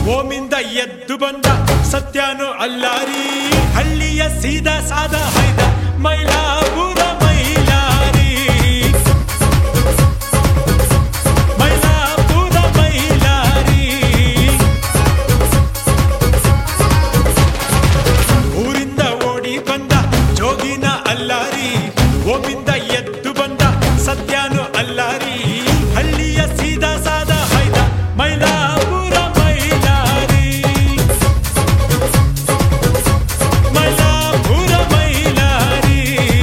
ಓಮಿಂದ ಎದ್ದು ಬಂದ ಸತ್ಯನು ಅಲ್ಲಾರಿ ಹಳ್ಳಿಯ ಸೀದಾ ಸಾದ ಹೈದ ಮೈಲಾಪುರ ಮೈಲಾರಿ ಮೈಲಾಪುರ ಮೈಲಾರಿ ಊರಿಂದ ಓಡಿ ಬಂದ ಜೋಗಿನ ಅಲ್ಲಾರಿ ಓಮಿಂದ ಎದ್ದು ಬಂದ ಸತ್ಯನು ಅಲ್ಲಾರಿ ಹಳ್ಳಿಯ ಸೀದಾ ಸಾದ ಹೈದ ಮೈಲಾಪುರ ಮೈಲಾರಿ ಮೈಲಾಪುರ ಮೈಲಾರಿ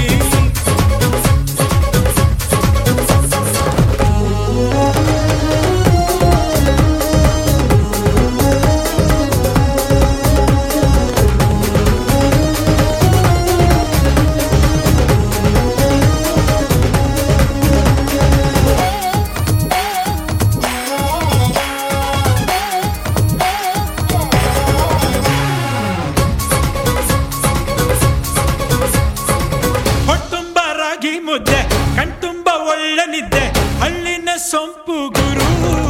ಹೊಟ್ಟುಂಬ ರಾಗಿ ಮುದ್ದೆ ಕಣ್ತುಂಬ ಒಳ್ಳೆ ನಿದ್ದೆ ಹಳ್ಳಿನ ಸೊಂಪು ಗುರು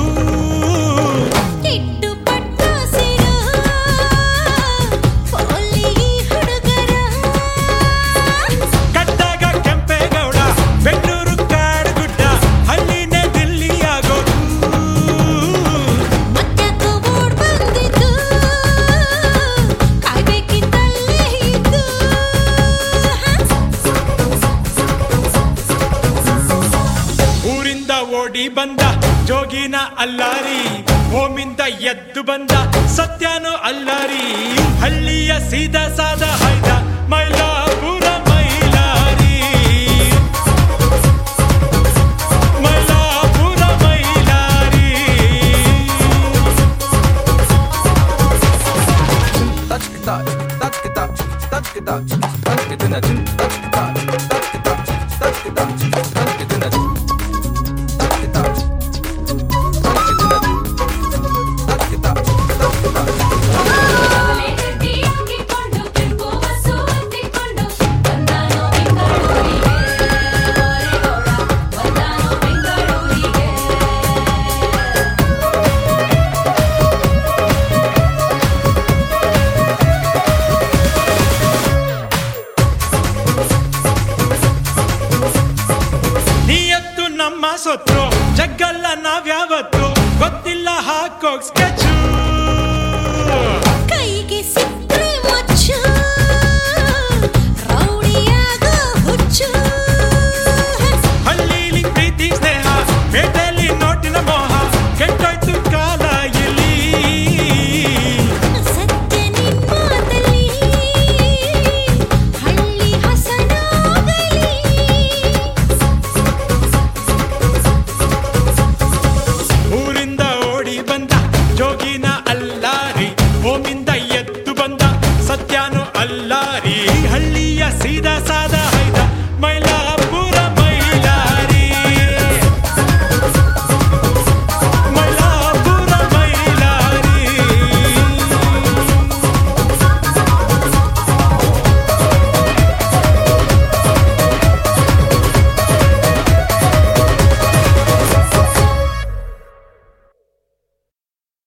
ಇಟ್ಟು ಪಟ್ಟು ಸಿರು ಒಲ್ಲಿ ಹುಡುಗರ ಕಟ್ಟಾಗ ಕೆಂಪೇಗೌಡ ಬೆಂಗಳೂರು ಕಾಡುಗುಡ್ಡ ಹಳ್ಳಿನೇ ದಿಲ್ಲಿಯಾಗೋದು ಮತ್ಯಾಕೋ ಓಡ್ ಬಂದಿದ್ದು ಕಾಯ್ಬೇಕಿತ್ತಲ್ಲೇ ಇದ್ದು ಊರಿಂದ ಓಡಿ ಬಂದ ಜೋಗಿನ ಅಲ್ಲಾರಿ ಓಮಿಂದ ಎದ್ದು ಬಂದ ಸತ್ಯನು ಅಲ್ಲಾರಿ ಹಳ್ಳಿಯ ಸೀದಾ ಸಾದ ಹೈದ Mylapore Mylari Mylapore Mylari touch it touch touch it touch touch it touch touch it in a chin touch it touch touch it touch touch it touch touch it in a chin touch it touch touch it in a chin touch it touch touch it touch ಅವಳೆ ಗಟ್ಟಿ ಅಂಗಿಕೊಂಡು ಕೆಂಪು bus ಹತ್ತಿಕೊಂಡು ಬಂದಾನೋ ಬೆಂಗಳೂರಿಗೆ ಓರೆಗೌಡ ಬಂದಾನೋ ಬೆಂಗಳೂರಿಗೆ ನಿಯತ್ತು ನಮ್ಮ ಸೊತ್ತು